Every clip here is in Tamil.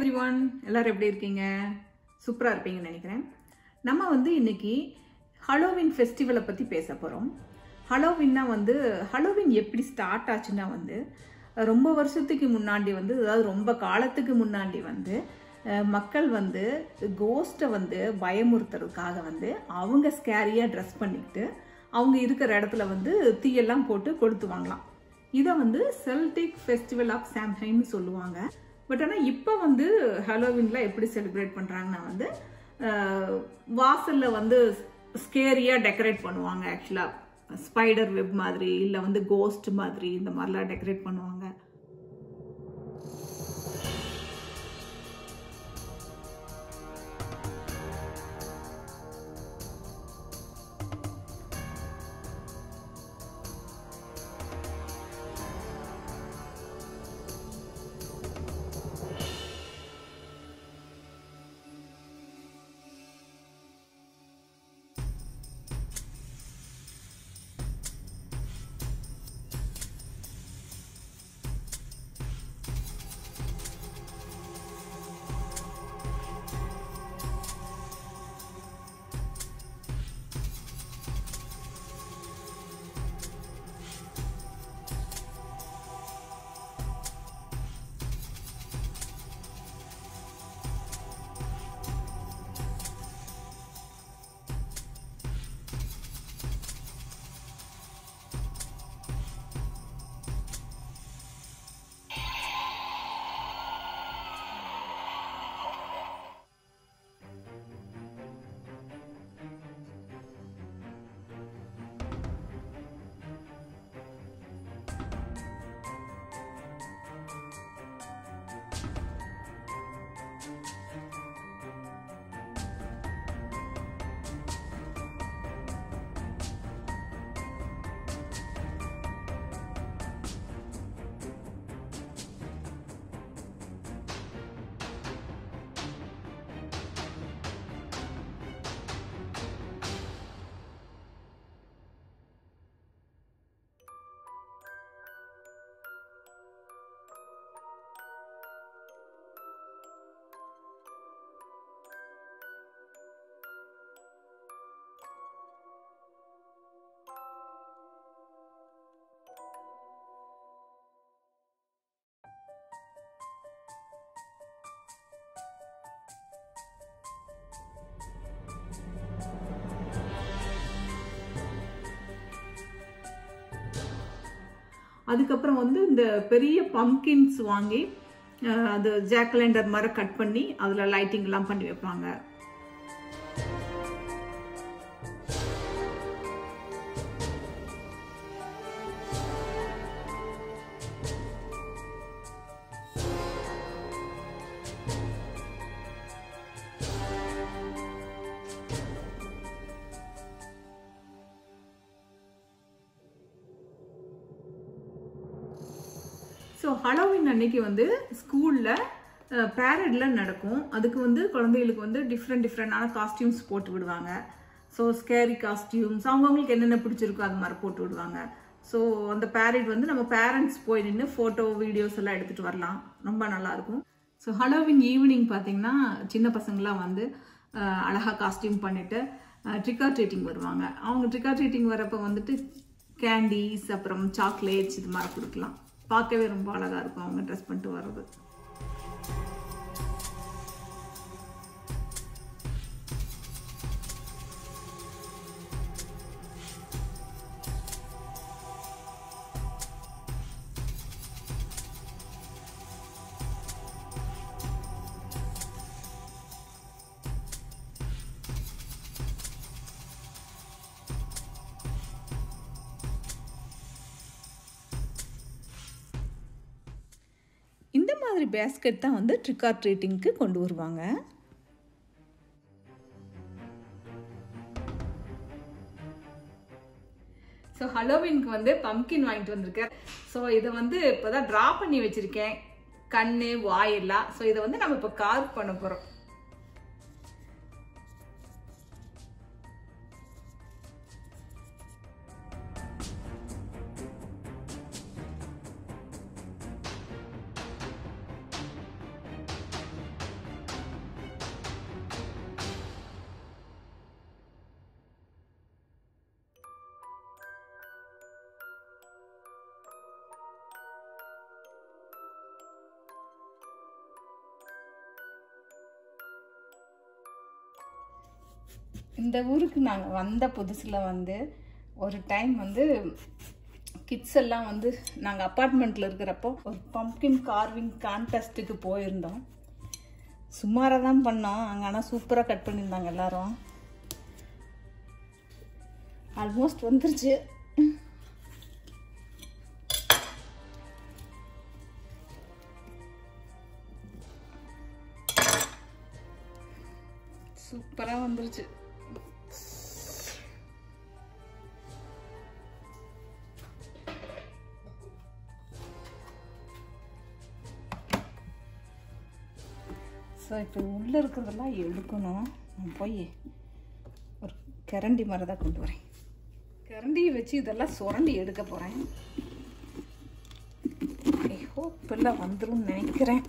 எவ்ரி ஒன் எல்லாரும் எப்படி இருக்கீங்க சூப்பராக இருப்பீங்கன்னு நினைக்கிறேன் நம்ம வந்து இன்னைக்கு ஹலோவின் ஃபெஸ்டிவலை பற்றி பேச போகிறோம் ஹலோவின்னா வந்து ஹலோவின் எப்படி ஸ்டார்ட் ஆச்சுன்னா வந்து ரொம்ப வருஷத்துக்கு முன்னாடி வந்து அதாவது ரொம்ப காலத்துக்கு முன்னாடி வந்து அஹ், மக்கள் வந்து கோஸ்ட்டை வந்து பயமுறுத்துறதுக்காக வந்து அவங்க ஸ்கேரியாக ட்ரெஸ் பண்ணிக்கிட்டு அவங்க இருக்கிற இடத்துல வந்து தீயெல்லாம் போட்டு கொளுத்துவாங்களாம் இதை வந்து செல்டிக் ஃபெஸ்டிவல் ஆஃப் சாம்ஹைன்னு சொல்லுவாங்க பட் ஆனால் இப்போ வந்து ஹலோவின்ல எப்படி செலிப்ரேட் பண்ணுறாங்கன்னா வந்து அஹ், வாசல்ல வந்து ஸ்கேரியாக டெக்கரேட் பண்ணுவாங்க ஆக்சுவலாக ஸ்பைடர் வெப் மாதிரி இல்லை வந்து கோஸ்ட் மாதிரி இந்த மாதிரிலாம் டெக்கரேட் பண்ணுவாங்க அதுக்கப்புறம் வந்து இந்த பெரிய பம்கின்ஸ் வாங்கி அஹ், அது ஜாக்கலண்டர் மாதிரி கட் பண்ணி அதில் லைட்டிங்லாம் பண்ணி வைப்பாங்க ஸோ ஹலோவின் அன்னைக்கு வந்து ஸ்கூலில் பேரட்லாம் நடக்கும் அதுக்கு வந்து குழந்தைகளுக்கு வந்து டிஃப்ரெண்ட் டிஃப்ரெண்டான காஸ்டியூம்ஸ் போட்டு விடுவாங்க ஸோ ஸ்கேரி காஸ்டியூம்ஸ் அவங்கவுங்களுக்கு என்னென்ன பிடிச்சிருக்கோ அது மாதிரி போட்டு விடுவாங்க ஸோ அந்த பேரட் வந்து நம்ம பேரண்ட்ஸ் போய் நின்று ஃபோட்டோ வீடியோஸ் எல்லாம் எடுத்துகிட்டு வரலாம் ரொம்ப நல்லாயிருக்கும் ஸோ ஹலோவின் ஈவினிங் பார்த்தீங்கன்னா சின்ன பசங்களாம் வந்து அஹ், அழகா காஸ்டியூம் பண்ணிட்டு ட்ரிக்கா ட்ரீட்டிங் வருவாங்க அவங்க ட்ரிக்கா ட்ரீட்டிங் வரப்போ வந்துட்டு கேண்டீஸ் அப்புறம் சாக்லேட்ஸ் இது மாதிரி கொடுக்கலாம் பார்க்கவே ரொம்ப அழகா இருக்கும் அவங்க ட்ரெஸ் பண்ணிட்டு வர்றது இந்த மாதிரி பேஸ்கெட் தான் வந்து ட்ரிக் ஆர் ட்ரீட்டிங்க்கு கொண்டு வருவாங்க ஸோ ஹலோவின்க்கு வந்து பம்கின் வாங்கிட்டு வந்திருக்கேன் ஸோ இதை வந்து இப்போதான் ட்ரா பண்ணி வச்சிருக்கேன் கண்ணு வாயெல்லாம் ஸோ இதை வந்து நம்ம இப்போ கார்வ் பண்ண போகிறோம் இந்த ஊருக்கு நாங்கள் வந்த புதுசில் வந்து ஒரு டைம் வந்து கிட்ஸ் எல்லாம் வந்து நாங்கள் அப்பார்ட்மெண்ட்டில் இருக்கிறப்போ ஒரு பம்ப்கின் கார்விங் கான்டெஸ்ட்டுக்கு போயிருந்தோம் சுமாராக தான் பண்ணோம் அங்கே ஆனால் சூப்பராக கட் பண்ணியிருந்தாங்க எல்லாரும் ஆல்மோஸ்ட் வந்துருச்சு சூப்பராக வந்துருச்சு ஸோ இப்போ உள்ளே இருக்கிறதெல்லாம் எடுக்கணும் நான் போய் ஒரு கரண்டி மாதிரி தான் கொண்டு வரேன் கரண்டியை வச்சு இதெல்லாம் சுரண்டி எடுக்க போகிறேன் ஹோப் எல்லாம் வந்துடும் நினைக்கிறேன்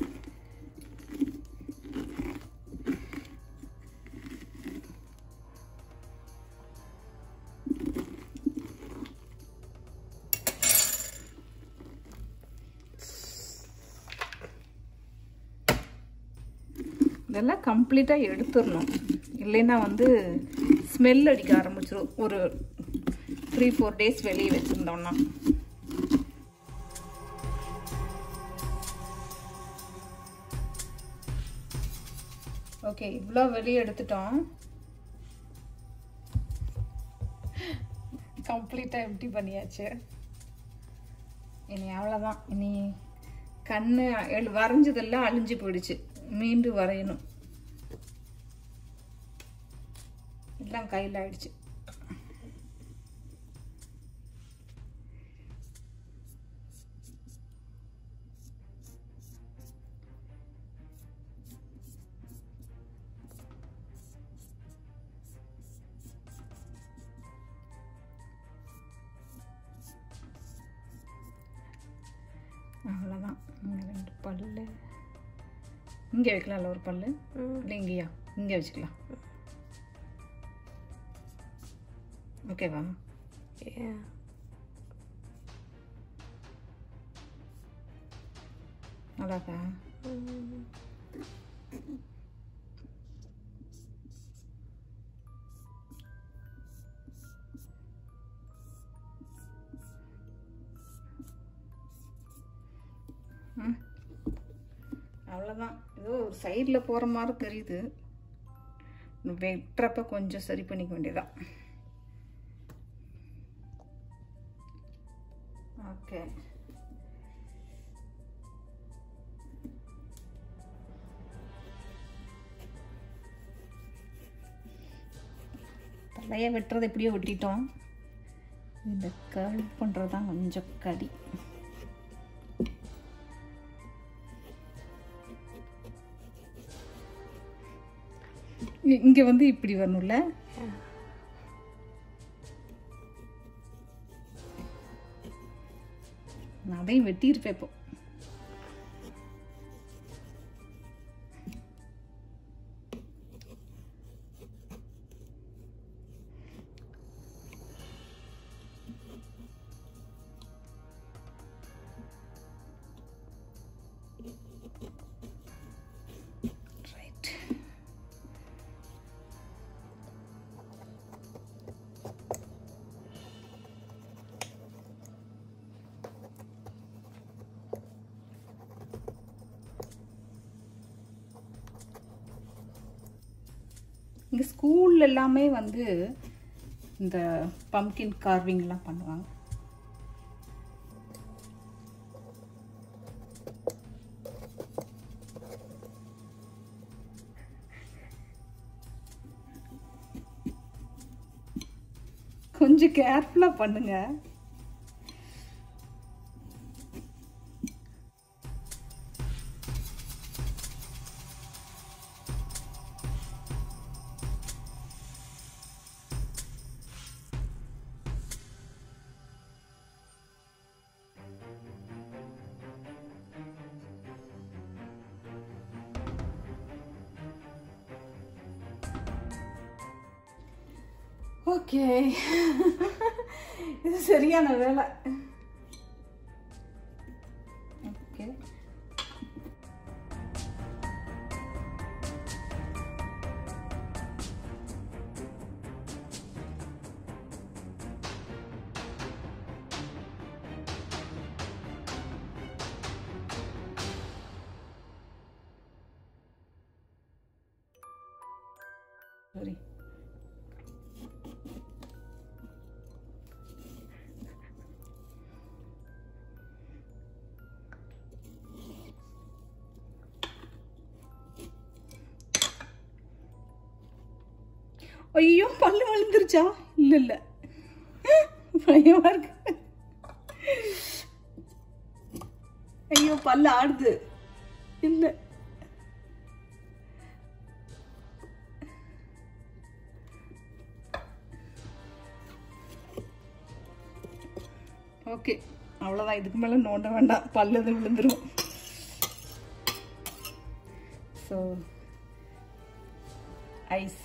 இதெல்லாம் கம்ப்ளீட்டாக எடுத்துடணும் இல்லைன்னா வந்து ஸ்மெல் அடிக்க ஆரம்பிச்சிடும் ஒரு த்ரீ ஃபோர் டேஸ் வெளியே வச்சுருந்தோம்னா ஓகே இவ்வளோ வெளியே எடுத்துட்டோம் கம்ப்ளீட்டாக எம்டி பண்ணியாச்சு இனி அவ்வளோதான் இனி கண்ணு எழு வரைஞ்சதெல்லாம் அழிஞ்சு போயிடுச்சு மீண்டும் வரையணும் எல்லாம் கையில் ஆயிடுச்சு அவ்வளோதான் இங்கே ரெண்டு பல்லு இங்கே வைக்கலாம்ல ஒரு பல்லு இல்லை இங்கேயா இங்கே வச்சுக்கலாம் ஓகேவா Yeah. நல்லாக்கா Mm. ம் அவ்வளோதான் ஏதோ ஒரு சைடில் போகிற மாதிரி தெரியுது வெட்டுறப்ப கொஞ்சம் சரி பண்ணிக்க வேண்டியதான் ஓகே தலையை வெட்டுறது எப்படியோ வெட்டிட்டோம் இந்த கர்வ் பண்ணுறது தான் கொஞ்சம் கடி இ- இங்க வந்து இப்படி வரணும்ல Yeah. நான் அதையும் வெட்டியிருப்பேன் இப்போ ரைட் இங்கே ஸ்கூல்ல எல்லாமே வந்து இந்த பம்கின் கார்விங்லாம் பண்ணுவாங்க கொஞ்சம் கேர்ஃபுல்லாக பண்ணுங்க ஓகே இது சரியான வேலை ஓகே சாரி ஐயோ பல்லு விழுந்துருச்சா இல்ல இல்ல பயமா இருக்கு ஐயோ பல்லு ஆடுது இல்ல ஓகே அவ்வளோதான் இதுக்கு மேலே நோண்ட வேண்டாம் பல்லு அது விழுந்துரும் ஸோ ஐஸ்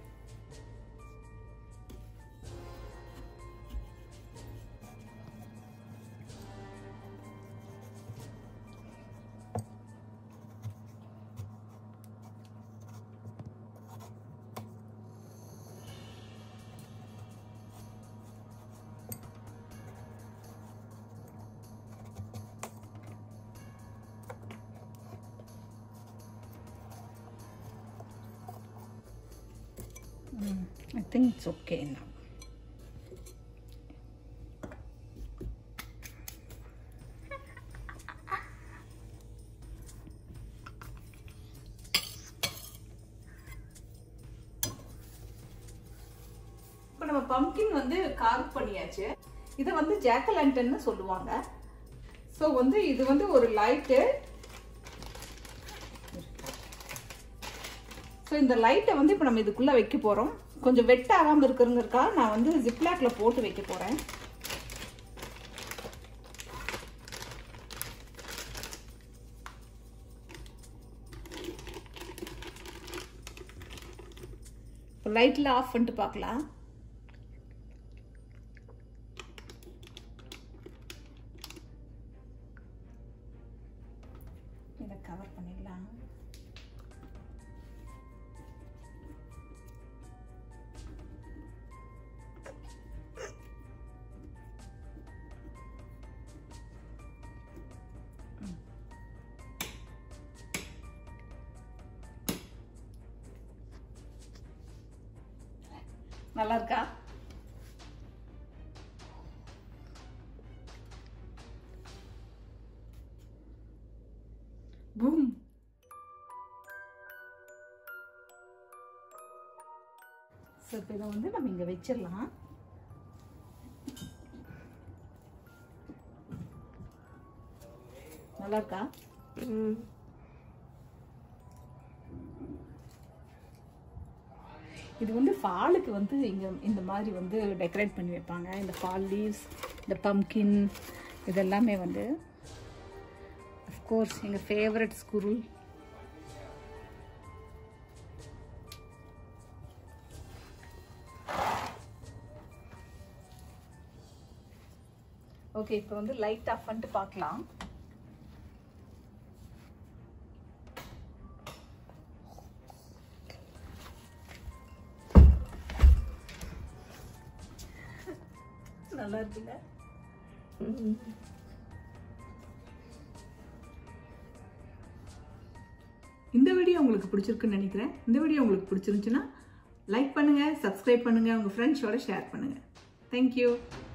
I think it's okay now. இப்போ நம்ம பம்கின் வந்து கார்வ் பண்ணியாச்சு இதை வந்து ஜாக்கலாண்டன்னு சொல்லுவாங்க ஸோ வந்து இது வந்து ஒரு லைட்டு ஸோ இந்த லைட்டை வந்து இப்போ நம்ம இதுக்குள்ளே வைக்க போகிறோம் கொஞ்சம் வெட் ஆகாமல் இருக்கிறதுங்கக்கா நான் வந்து ஜிப்லாக்ல போட்டு வைக்க போகிறேன் இப்போ லைட்டில் ஆஃப் பண்ணிட்டு பார்க்கலாம் இதை கவர் பண்ணிடலாம் நல்லா இருக்கா பூம் ஸோ இப்போ இதை வந்து நம்ம இங்கே வச்சிடலாம் நல்லா இருக்கா Mm. இது வந்து ஃபாலுக்கு வந்து இங்கே இந்த மாதிரி வந்து டெக்கரேட் பண்ணி வைப்பாங்க இந்த ஃபால் லீவ்ஸ் இந்த பம்கின் இதெல்லாமே வந்து அஃப்கோர்ஸ் எங்கள் ஃபேவரட் ஸ்குருல் ஓகே இப்போ வந்து லைட் ஆஃப் பண்ணிட்டு பார்க்கலாம் நல்லா இருக்குல்ல Mm. இந்த வீடியோ உங்களுக்கு பிடிச்சிருக்குன்னு நினைக்கிறேன் இந்த வீடியோ உங்களுக்கு பிடிச்சிருந்துச்சுன்னா லைக் பண்ணுங்கள் சப்ஸ்கிரைப் பண்ணுங்கள் உங்கள் ஃப்ரெண்ட்ஸோட ஷேர் பண்ணுங்கள் தேங்க்யூ